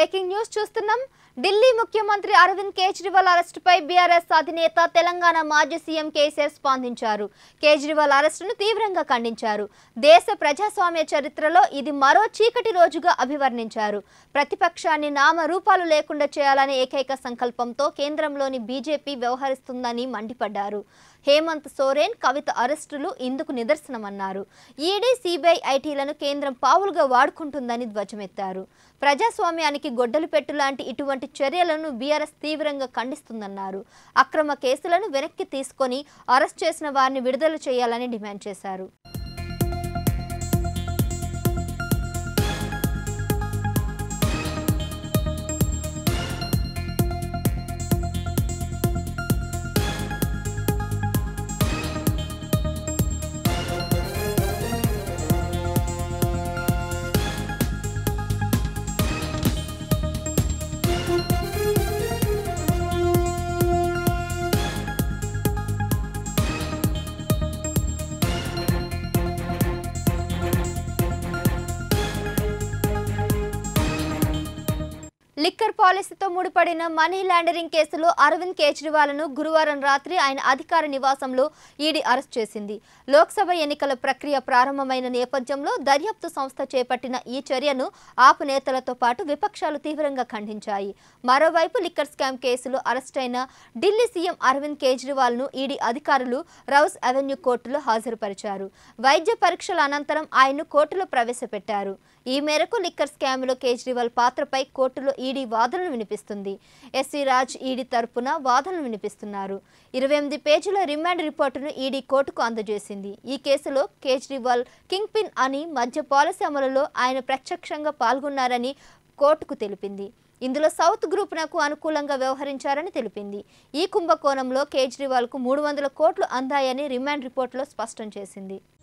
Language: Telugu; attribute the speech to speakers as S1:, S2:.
S1: బ్రేకింగ్ న్యూస్ చూస్తున్నాం ఢిల్లీ ముఖ్యమంత్రి అరవింద్ కేజ్రీవాల్ అరెస్టుపై బీఆర్ఎస్ అధినేత తెలంగాణ మాజీ సీఎం కేసీఆర్ స్పందించారు కేజ్రీవాల్ అరెస్టును తీవ్రంగా ఖండించారు దేశ ప్రజాస్వామ్య చరిత్రలో ఇది మరో చీకటి రోజుగా అభివర్ణించారు ప్రతిపక్షాన్ని నామరూపాలు లేకుండా చేయాలనే ఏకైక సంకల్పంతో కేంద్రంలోని బీజేపీ వ్యవహరిస్తుందని మండిపడ్డారు హేమంత్ సోరెన్ కవిత అరెస్టులు ఇందుకు నిదర్శనమన్నారు ఈడీ సిబిఐ ఐటీలను కేంద్రం పావులుగా వాడుకుంటుందని ధ్వజమెత్తారు ప్రజాస్వామ్యానికి గొడ్డలు పెట్టు లాంటి ఇటువంటి చర్యలను బీఆర్ఎస్ తీవ్రంగా ఖండిస్తుందన్నారు అక్రమ కేసులను వెనక్కి తీసుకొని అరెస్ట్ చేసిన వారిని విడుదల చేయాలని డిమాండ్ చేశారు లిక్కర్ పాలసీతో ముడిపడిన మనీ లాండరింగ్ కేసులో అరవింద్ కేజ్రీవాల్ను గురువారం రాత్రి ఆయన అధికార నివాసంలో ఈడీ అరెస్ట్ చేసింది లోక్సభ ఎన్నికల ప్రక్రియ ప్రారంభమైన నేపథ్యంలో దర్యాప్తు సంస్థ చేపట్టిన ఈ చర్యను ఆపు నేతలతో పాటు విపక్షాలు తీవ్రంగా ఖండించాయి మరోవైపు లిక్కర్ స్కామ్ కేసులో అరెస్ట్ అయిన ఢిల్లీ సీఎం అరవింద్ కేజ్రీవాల్ను ఈడీ అధికారులు రౌస్ అవెన్యూ కోర్టులో హాజరుపరిచారు వైద్య పరీక్షల అనంతరం ఆయన్ను కోర్టులో ప్రవేశపెట్టారు ఈ మేరకు లిక్కర్ స్కామ్లో కేజ్రీవాల్ పాత్రపై కోర్టులో ఈడీ వాదనలు వినిపిస్తుంది ఎస్సీ రాజ్ ఈడీ తరపున వాదనలు వినిపిస్తున్నారు ఇరవై ఎనిమిది పేజీల రిమాండ్ రిపోర్టును ఈడీ కోర్టుకు అందజేసింది ఈ కేసులో కేజ్రీవాల్ కింగ్ పిన్ అని మద్య పాలసీ అమలులో ఆయన ప్రత్యక్షంగా పాల్గొన్నారని కోర్టుకు తెలిపింది ఇందులో సౌత్ గ్రూప్నకు అనుకూలంగా వ్యవహరించారని తెలిపింది ఈ కుంభకోణంలో కేజ్రీవాల్కు మూడు వందల కోట్లు అందాయని రిమాండ్ రిపోర్టులో స్పష్టం చేసింది